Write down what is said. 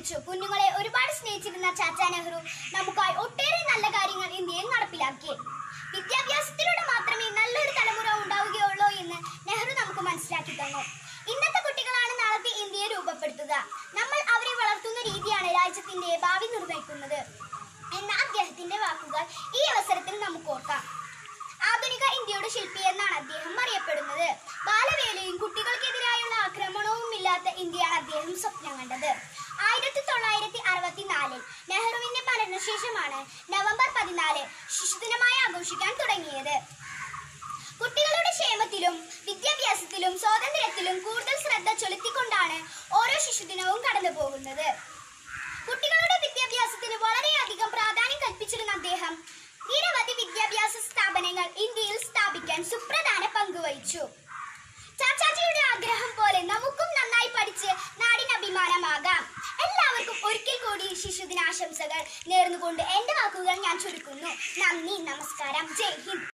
ജീവിച്ചു കുഞ്ഞുങ്ങളെ ഒരുപാട് സ്നേഹിച്ചിരുന്ന ചാച്ചാ നെഹ്റു നമുക്കായി ഒട്ടേറെ നല്ല കാര്യങ്ങൾ ഇന്ത്യയിൽ നടപ്പിലാക്കി വിദ്യാഭ്യാസത്തിലൂടെ മാത്രമേ നല്ലൊരു തലമുറ ഉണ്ടാവുകയുള്ളൂ എന്ന് നെഹ്റു നമുക്ക് മനസ്സിലാക്കി തന്നു ഇന്നത്തെ കുട്ടികളാണ് നാളത്തെ ഇന്ത്യയെ രൂപപ്പെടുത്തുക നമ്മൾ അവരെ വളർത്തുന്ന രീതിയാണ് രാജ്യത്തിന്റെ ഭാവി നിർണ്ണയിക്കുന്നത് എന്ന അദ്ദേഹത്തിന്റെ വാക്കുകൾ ഈ അവസരത്തിൽ നമുക്ക് ഓർക്കാം ആധുനിക ഇന്ത്യയുടെ ശില്പി എന്നാണ് അദ്ദേഹം അറിയപ്പെടുന്നത് ബാലവേലയും കുട്ടികൾക്കെതിരായുള്ള ആക്രമണവും ഇല്ലാത്ത ഇന്ത്യയാണ് അദ്ദേഹം സ്വപ്നം കണ്ടത് ആയിരത്തി തൊള്ളായിരത്തി അറുപത്തിനാലിൽ നെഹ്റുവിന്റെ മരണശേഷമാണ് നവംബർ പതിനാല് ശിശുദിനമായി ആഘോഷിക്കാൻ തുടങ്ങിയത് കുട്ടികളുടെ ക്ഷേമത്തിലും വിദ്യാഭ്യാസത്തിലും സ്വാതന്ത്ര്യത്തിലും കൂടുതൽ ശ്രദ്ധ ചെലുത്തിക്കൊണ്ടാണ് ഓരോ ശിശുദിനവും കടന്നു പോകുന്നത് കുട്ടികളുടെ വിദ്യാഭ്യാസത്തിന് വളരെയധികം പ്രാധാന്യം കൽപ്പിച്ചിരുന്ന അദ്ദേഹം നിരവധി വിദ്യാഭ്യാസ സ്ഥാപനങ്ങൾ ഇന്ത്യയിൽ സ്ഥാപിക്കാൻ സുപ്രധാന പങ്ക് വഹിച്ചു ചാച്ചാജിയുടെ ആഗ്രഹം പോലെ നമുക്കും നന്നായി പഠിച്ച് നാടിന് അഭിമാനമാകാം എല്ലാവർക്കും ഒരിക്കൽ കൂടി ശിശുദിനാശംസകൾ നേർന്നുകൊണ്ട് എന്റെ വാക്കുകൾ ഞാൻ ചുരുക്കുന്നു നന്ദി നമസ്കാരം ജയ് ഹിന്ദ്